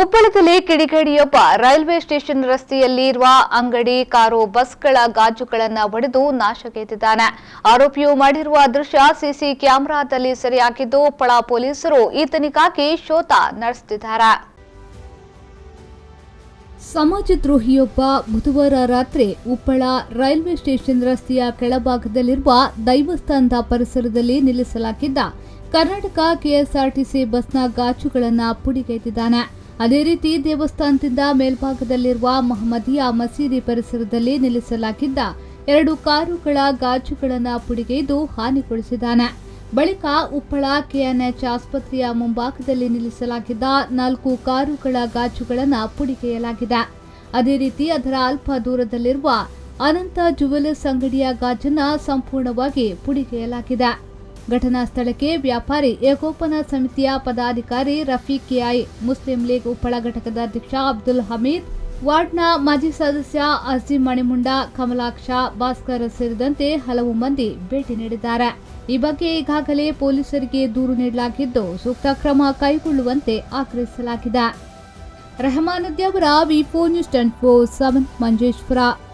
ಉಪ್ಪಳದಲ್ಲಿ ಕಿಡಿಗೇಡಿಯೊಬ್ಬ railway station ರಸ್ತೆಯಲ್ಲಿ ಇರುವ ಅಂಗಡಿ ಕಾರು ಬಸ್ಗಳ ಗಾಜುಗಳನ್ನು ಒಡೆದು ನಾಶಗೈದಿದ್ದಾನೆ ಆರೋಪಿಯು ಮಾಡಿರುವ ದೃಶ್ಯ ಸಿಸಿ ಕ್ಯಾಮೆರಾದಲ್ಲಿ ಸೆರೆಯಾಗಿದ್ದು ಉಪ್ಪಳ ಪೊಲೀಸರು ಈತನಿಗಾಗಿ ಶೋಧ ನಡೆಸುತ್ತಿದ್ದಾರೆ ಸಮಾಜದ್ರೋಹಿಯೊಬ್ಬ ಬುಧವಾರ ರಾತ್ರಿ ಉಪ್ಪಳ ರೈಲ್ವೆ ಸ್ಟೇಷನ್ ರಸ್ತೆಯ ಕೆಳಭಾಗದಲ್ಲಿರುವ ದೈವಸ್ಥಾನದ ಪರಿಸರದಲ್ಲಿ ನಿಲ್ಲಿಸಲಾಗಿದ್ದ ಕರ್ನಾಟಕ ಕೆಎಸ್ಆರ್ಟಿಸಿ ಬಸ್ನ ಗಾಜುಗಳನ್ನು ಪುಡಿಗೈದಿದ್ದಾನೆ ಅದೇ ರೀತಿ ದೇವಸ್ಥಾನದಿಂದ ಮೇಲ್ಭಾಗದಲ್ಲಿರುವ ಮಹಮ್ಮದಿಯಾ ಮಸೀದಿ ಪರಿಸರದಲ್ಲಿ ನಿಲ್ಲಿಸಲಾಗಿದ್ದ ಎರಡು ಕಾರುಗಳ ಗಾಜುಗಳನ್ನು ಪುಡಿಗೈದು ಹಾನಿಗೊಳಿಸಿದ್ದಾನೆ ಬಳಿಕ ಉಪ್ಪಳ ಕೆಎನ್ಎಚ್ ಆಸ್ಪತ್ರೆಯ ಮುಂಭಾಗದಲ್ಲಿ ನಿಲ್ಲಿಸಲಾಗಿದ್ದ ನಾಲ್ಕು ಕಾರುಗಳ ಗಾಜುಗಳನ್ನು ಪುಡಿಗೆಯಲಾಗಿದೆ ಅದೇ ರೀತಿ ಅದರ ಅಲ್ಪ ದೂರದಲ್ಲಿರುವ ಅನಂತ ಜುವೆಲರ್ಸ್ ಅಂಗಡಿಯ ಗಾಜನ್ನ ಸಂಪೂರ್ಣವಾಗಿ ಪುಡಿಗೆಯಲಾಗಿದೆ ಘಟನಾ ಸ್ಥಳಕ್ಕೆ ವ್ಯಾಪಾರಿ ಏಕೋಪನ ಸಮಿತಿಯ ಪದಾಧಿಕಾರಿ ರಫೀಕ್ ಕೆಐ ಮುಸ್ಲಿಂ ಲೀಗ್ ಉಪ್ಪಳ ಘಟಕದ ಅಧ್ಯಕ್ಷ ಅಬ್ದುಲ್ ಹಮೀದ್ ವಾರ್ಡ್ನ ಮಾಜಿ ಸದಸ್ಯ ಅಜೀಂ ಮಣಿಮುಂಡ ಕಮಲಾಕ್ಷ ಭಾಸ್ಕರ್ ಸೇರಿದಂತೆ ಹಲವು ಮಂದಿ ಭೇಟಿ ನೀಡಿದ್ದಾರೆ ಈ ಬಗ್ಗೆ ಈಗಾಗಲೇ ಪೊಲೀಸರಿಗೆ ದೂರು ನೀಡಲಾಗಿದ್ದು ಸೂಕ್ತ ಕ್ರಮ ಕೈಗೊಳ್ಳುವಂತೆ ಆಗ್ರಹಿಸಲಾಗಿದೆ ರೆಹಮಾನದ್ದಿ ಅವರ V four news twenty four seven Manjeshwar